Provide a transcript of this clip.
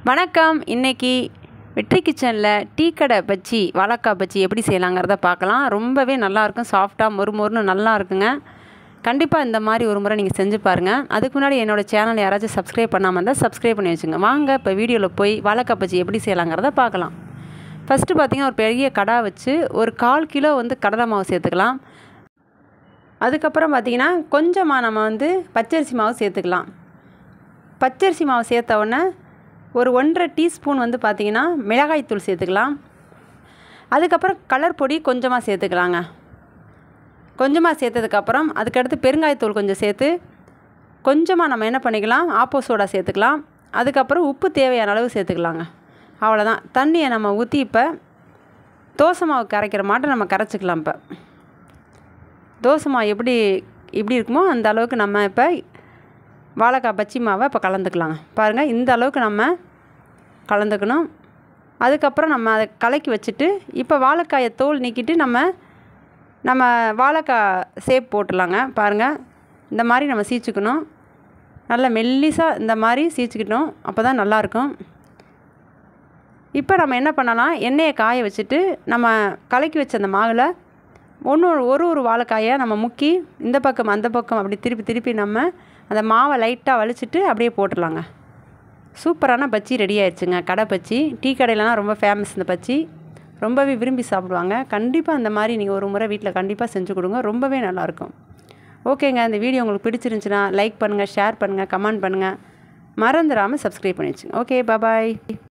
வணக்கம் இன்னைக்கு வெற்றி கிச்சனில் டீ கடை பஜ்ஜி வாழைக்காய் பஜ்ஜி எப்படி செய்யலாங்கிறத பார்க்கலாம் ரொம்பவே நல்லாயிருக்கும் சாஃப்டாக மொறு மொறுன்னு நல்லா இருக்குங்க கண்டிப்பாக இந்த மாதிரி ஒரு முறை நீங்கள் செஞ்சு பாருங்கள் அதுக்கு முன்னாடி என்னோடய சேனல் யாராச்சும் சப்ஸ்கிரைப் பண்ணாமல் இருந்தால் சப்ஸ்கிரைப் பண்ணி வச்சுங்க வாங்க இப்போ வீடியோவில் போய் வாழைக்காய் பஜ்ஜி எப்படி செய்யலாங்கிறத பார்க்கலாம் ஃபஸ்ட்டு பார்த்திங்கன்னா ஒரு பெரிய கடா வச்சு ஒரு கால் கிலோ வந்து கடலை மாவு சேர்த்துக்கலாம் அதுக்கப்புறம் பார்த்திங்கன்னா கொஞ்சமாக நம்ம வந்து பச்சரிசி மாவு சேர்த்துக்கலாம் பச்சரிசி மாவு சேர்த்த உடனே ஒரு ஒன்றரை டீஸ்பூன் வந்து பார்த்திங்கன்னா மிளகாய்த்தூள் சேர்த்துக்கலாம் அதுக்கப்புறம் கலர் பொடி கொஞ்சமாக சேர்த்துக்கலாங்க கொஞ்சமாக சேர்த்ததுக்கப்புறம் அதுக்கடுத்து பெருங்காயத்தூள் கொஞ்சம் சேர்த்து கொஞ்சமாக நம்ம என்ன பண்ணிக்கலாம் ஆப்போ சோடா சேர்த்துக்கலாம் அதுக்கப்புறம் உப்பு தேவையான அளவு சேர்த்துக்கலாங்க அவ்வளோதான் தண்ணியை நம்ம ஊற்றி இப்போ தோசை மாவு கரைக்கிற மாட்டை நம்ம கரைச்சிக்கலாம் இப்போ தோசை மாவு எப்படி எப்படி இருக்குமோ அந்த அளவுக்கு நம்ம இப்போ வாழைக்காய் பச்சி மாவை இப்போ கலந்துக்கலாங்க பாருங்கள் இந்த அளவுக்கு நம்ம கலந்துக்கணும் அதுக்கப்புறம் நம்ம அதை கலக்கி வச்சுட்டு இப்போ வாழைக்காயை தோல் நீக்கிட்டு நம்ம நம்ம வாழைக்காய் சேப் போட்டுடலாங்க பாருங்கள் இந்த மாதிரி நம்ம சீச்சுக்கணும் நல்லா மெல்லிசாக இந்த மாதிரி சீச்சுக்கிட்டோம் அப்போ தான் நல்லாயிருக்கும் இப்போ நம்ம என்ன பண்ணலாம் எண்ணெயை காய வச்சுட்டு நம்ம கலக்கி வச்ச அந்த மாவில் ஒன்று ஒரு ஒரு வாழைக்காயை நம்ம முக்கி இந்த பக்கம் அந்த பக்கம் அப்படி திருப்பி திருப்பி நம்ம அந்த மாவை லைட்டாக வலிச்சிட்டு அப்படியே போட்டுடலாங்க சூப்பரான பச்சி ரெடி ஆயிடுச்சுங்க கடை பச்சி டீ கடையிலலாம் ரொம்ப ஃபேமஸ் இந்த பச்சி ரொம்பவே விரும்பி சாப்பிடுவாங்க கண்டிப்பாக அந்த மாதிரி நீங்கள் ஒரு முறை வீட்டில் கண்டிப்பாக செஞ்சு கொடுங்க ரொம்பவே நல்லாயிருக்கும் ஓகேங்க இந்த வீடியோ உங்களுக்கு பிடிச்சிருந்துச்சுன்னா லைக் பண்ணுங்கள் ஷேர் பண்ணுங்கள் கமெண்ட் பண்ணுங்கள் மறந்துடாமல் சப்ஸ்கிரைப் பண்ணி வச்சுங்க ஓகே பாய்